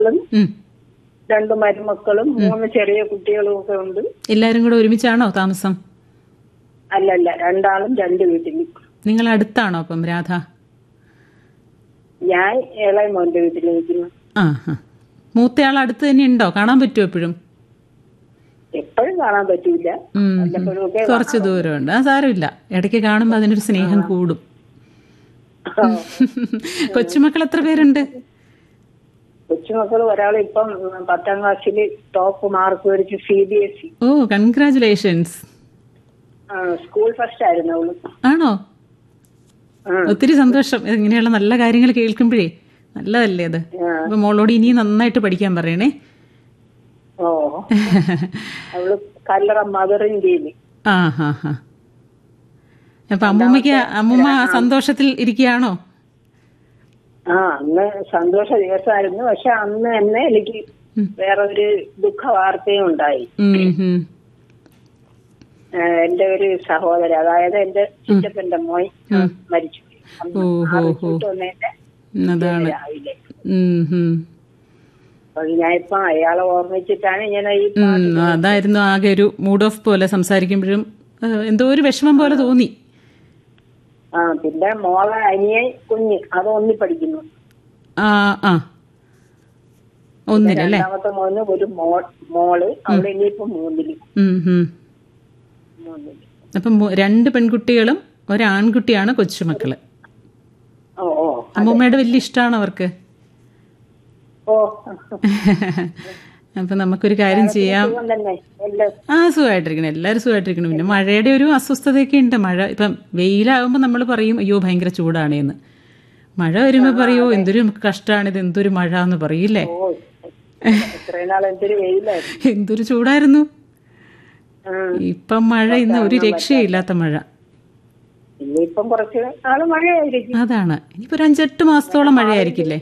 മക്കളും ഉം. രണ്ട് മരുമക്കളും മൂന്ന് ചെറിയ കുട്ടികളും ഒക്കെ ഉണ്ട് എല്ലാരും കൂടെ ഒരുമിച്ചാണോ താമസം അല്ലല്ല രണ്ടാളും രണ്ട് വീട്ടിൽ നിങ്ങൾ അടുത്താണോ അപ്പം രാധ ഞാൻ ഇളയ മോന്റെ വീട്ടിൽ നിൽക്കുന്നു ആ ആ മൂത്തയാൾ അടുത്ത് തന്നെ ഉണ്ടോ കാണാൻ പറ്റുമോ എപ്പോഴും എപ്പോഴും കാണാൻ പറ്റൂല ഉം, ഉം. വല്ലപ്പോഴും ഒക്കെ കുറച്ച് ദൂരമുണ്ട് ആ സാരമില്ല ഇടയ്ക്ക് കാണുമ്പോൾ അതിനൊരു സ്നേഹം കൂടും കൊച്ചുമക്കൾ എത്ര പേരുണ്ട് കൊച്ചുമക്കൾ ഒരാൾ ഇപ്പം പത്താം ക്ലാസ്സിൽ ടോപ്പ് മാർക്ക് മേടിച്ച് C B S E oh congratulations school first ആയിരുന്നു അവള് ആണോ ആ. ഒത്തിരി സന്തോഷം ഇങ്ങനെയുള്ള നല്ല കാര്യങ്ങൾ കേൾക്കുമ്പോഴേ നല്ലതല്ലേ അത് അപ്പൊ മോളോട് ഇനി നന്നായിട്ട് പഠിക്കാൻ പറയണേ ഓ അവള് കല്ലറ മദർ ഇന്ത്യയിൽ ആ ഹാ ഹാ അപ്പൊ അമ്മൂമ്മയ്ക്ക് അമ്മൂമ്മ സന്തോഷത്തിൽ ഇരിക്കുകയാണോ ആ അന്ന് സന്തോഷ ദിവസമായിരുന്നു പക്ഷെ അന്ന് തന്നെ എനിക്ക് വേറെ ഒരു ദുഃഖ വാർത്തയും ഉണ്ടായി ഉം, ഉം. ആ, എന്റെ ഒരു സഹോദരൻ അതായത് എന്റെ ചിറ്റപ്പന്റെ മോൻ മരിച്ചു ഓ ഹോ ഹോ വന്നതിന്റെ ഉം, അതാണ് രാവിലെ ഉം, ഉം. അപ്പൊ ഞാനിപ്പോ അയാളെ ഓർമ്മിച്ചിട്ടാണ് ഇങ്ങനെ ഈ ഉം, അതായിരുന്നു ആകെ ഒരു മൂഡ് ഓഫ് പോലെ സംസാരിക്കുമ്പോഴും ആ, എന്തോ ഒരു വിഷമം പോലെ തോന്നി ആ പിന്നെ മോളെ അനിയൻ കുഞ്ഞ് അത് ഒന്നി പഠിക്കുന്നു ആ ആ ഒന്നിലല്ലേ രണ്ടാമത്തെ മോന് ഒരു മോൾ മോള് അവിടെ ഇനിയിപ്പോ മൂന്നില് ഉം, ഉം. മൂന്നില് അപ്പം മു- രണ്ട് പെൺകുട്ടികളും ഒരാൺകുട്ടിയാണ് കൊച്ചുമക്കള് ഓ ഓ അമ്മൂമ്മയുടെ വലിയ ഇഷ്ടമാണ് അവർക്ക് ഓ അപ്പൊ നമുക്കൊരു കാര്യം ചെയ്യാം സുഖം തന്നെ എല്ലാം ആ സുഖമായിട്ടിരിക്കണം എല്ലാവരും സുഖമായിട്ടിരിക്കണം പിന്നെ മഴയുടെ ഒരു അസ്വസ്ഥതയൊക്കെ ഉണ്ട് മഴ ഇപ്പം വെയിലാകുമ്പോൾ നമ്മൾ പറയും അയ്യോ ഭയങ്കര ചൂടാണ് എന്ന് മഴ വരുമ്പോൾ പറയോ എന്തൊരു കഷ്ടമാണ് ഇത് എന്തൊരു മഴ എന്ന് പറയില്ലേ ഓ ഇത്രയും നാൾ എന്തൊരു വെയിലായിരുന്നു എന്തൊരു ചൂടായിരുന്നു ഉം. ഇപ്പം മഴ ഇന്ന് ഒരു രക്ഷയില്ലാത്ത മഴ ഇനിയിപ്പം കുറച്ച് നാള് മഴയായിരിക്കും അതാണ് ഇനിയിപ്പോ ഒരു അഞ്ചെട്ട് മാസത്തോളം മഴയായിരിക്കില്ലേ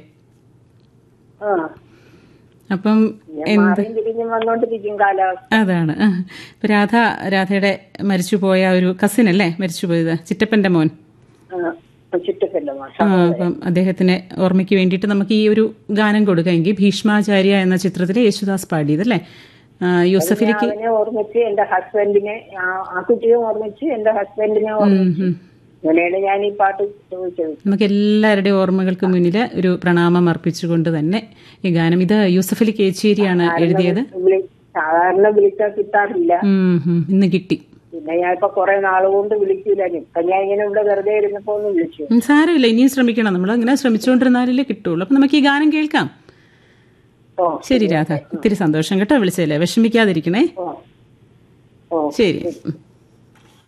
ആ അപ്പം ഞാൻ മാറിയും തിരിഞ്ഞും വന്നോണ്ടിരിക്കും കാലാവസ്ഥ അതാണ് ആ. ഇപ്പൊ രാധ രാധയുടെ മരിച്ചുപോയ ഒരു കസിൻ അല്ലേ മരിച്ചുപോയത് ചിറ്റപ്പന്റെ മോൻ ആ, ചുറ്റപ്പല്ല ആ, മാസം അപ്പം അദ്ദേഹത്തിന് ഓർമ്മയ്ക്ക് വേണ്ടിയിട്ട് നമുക്ക് ഈ ഒരു ഗാനം കൊടുക്കാമെങ്കിൽ ഭീഷ്മാചാര്യ എന്ന ചിത്രത്തിലെ യേശുദാസ് പാടിയതല്ലേ ആ, യൂസഫിലേക്ക് അവനെ ഓർമ്മിച്ച് എന്റെ ഹസ്ബൻഡിനെ ആ- ആ കുട്ടിയെ ഓർമ്മിച്ച് എന്റെ ഹസ്ബൻഡിനെ ഓർമ്മിച്ച് ഉം. അങ്ങനെയാണ് ഞാൻ ഈ പാട്ട് ചോദിച്ചത് നമുക്ക് എല്ലാവരുടെയും ഓർമ്മകൾക്ക് മുന്നിൽ ഒരു പ്രണാമം അർപ്പിച്ചുകൊണ്ട് തന്നെ ഈ ഗാനം ഇത് യൂസഫലി കേച്ചേരിയാണ് എഴുതിയത് വിളി- സാധാരണ വിളിച്ചാൽ കിട്ടാറില്ല ഉം, ഉം. ഇന്ന് കിട്ടി പിന്നെ ഞാൻ ഇപ്പൊ കുറെ നാളുകൊണ്ട് വിളിക്കൂല ഇപ്പൊ ഞാൻ ഇങ്ങനെ ഇവിടെ വെറുതെ ഇരുന്നപ്പോ ഒന്ന് വിളിച്ചു ഉം, സാരമില്ല ഇനിയും ശ്രമിക്കണം നമ്മൾ അങ്ങനെ ശ്രമിച്ചുകൊണ്ടിരുന്നാലേ കിട്ടുള്ളൂ അപ്പം നമുക്ക് ഈ ഗാനം കേൾക്കാം ഓ ശരി രാധ ഒത്തിരി സന്തോഷം കേട്ടോ വിളിച്ചല്ലേ വിഷമിക്കാതിരിക്കണേ ഓ ഓ ശരി ഉം.